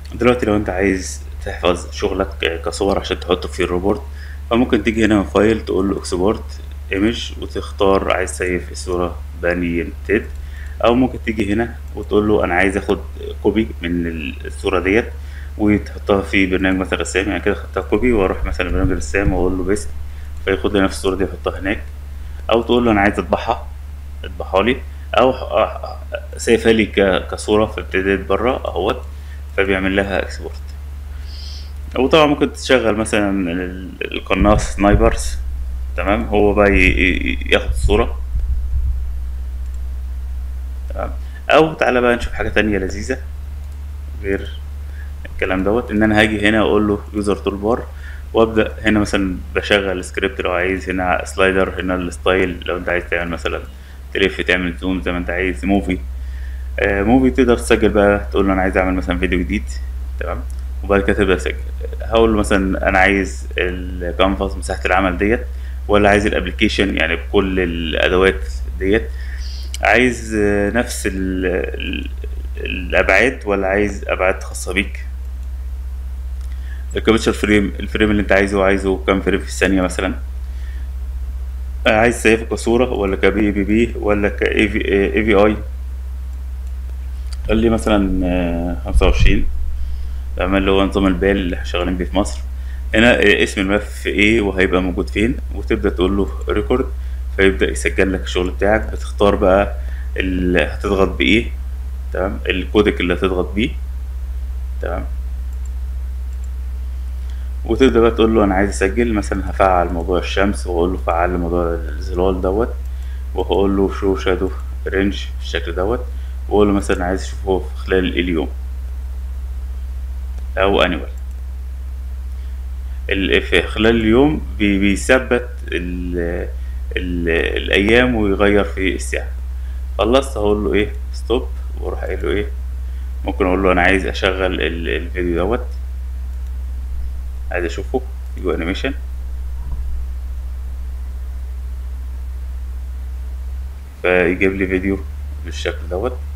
دلوقتي لو انت عايز تحفظ شغلك كصور عشان تحطه في الروبورت فممكن تيجي هنا من فايل تقول له اكسبورت ايمج وتختار عايز تسيف الصورة بأني امتداد او ممكن تيجي هنا وتقول له انا عايز اخد كوبي من الصورة ديت وتحطها في برنامج مثلا رسام يعني كده خدتها كوبي واروح مثلا برنامج الرسام واقول له بيست فياخد لي نفس الصورة دي يحطها هناك او تقول له انا عايز اطبعها اطبعها لي او سيفها لي ك- كصورة في امتداد بره اهوت فبيعمل لها اكسبورت وطبعا ممكن تشغل مثلا ال- القناص سنايبرز تمام هو بقى ي- ي- ياخد الصورة تمام او تعالى بقى نشوف حاجة تانية لذيذة غير الكلام دوت ان انا هاجي هنا اقول له يوزر تول بار وابدا هنا مثلا بشغل سكريبت لو عايز هنا سلايدر هنا الستايل لو انت عايز تعمل مثلا تلف تعمل زوم زي ما انت عايز موفي آه موفي تقدر تسجل بقى تقول له انا عايز اعمل مثلا فيديو جديد تمام وبعد كده تبدا تسجل هقول له مثلا انا عايز الكانفاس مساحه العمل ديت ولا عايز الابلكيشن يعني بكل الادوات ديت عايز آه، نفس ال ال الابعاد ولا عايز ابعاد خاصه بيك الكابتشر فريم الفريم اللي انت عايزه عايزه كام فريم في الثانيه مثلا آه، عايز تسيفه كصوره ولا كبي بي بي ولا كاي في اي في اي قال لي مثلا آه، 25 تمام اللي هو نظام البال اللي احنا شغالين بيه في مصر هنا آه، اسم الملف ايه وهيبقى موجود فين وتبدا تقول له ريكورد فيبدا يسجل لك الشغل بتاعك بتختار بقى اللي هتضغط بايه تمام الكودك اللي هتضغط بيه تمام وتبدا بقى تقول له انا عايز اسجل مثلا هفعل موضوع الشمس واقول له فعل موضوع الظلال دوت وهقول له شو شادو رينج بالشكل دوت واقول له مثلا عايز اشوفه في خلال اليوم او انيوال ال- في خلال اليوم بي- بيثبت ال ال الايام ويغير في الساعه خلصت هقول له ايه ستوب واروح قايل له ايه ممكن اقول له انا عايز اشغل ال- الفيديو دوت عايز اشوفه يجو انيميشن فيجيب لي فيديو بالشكل دوت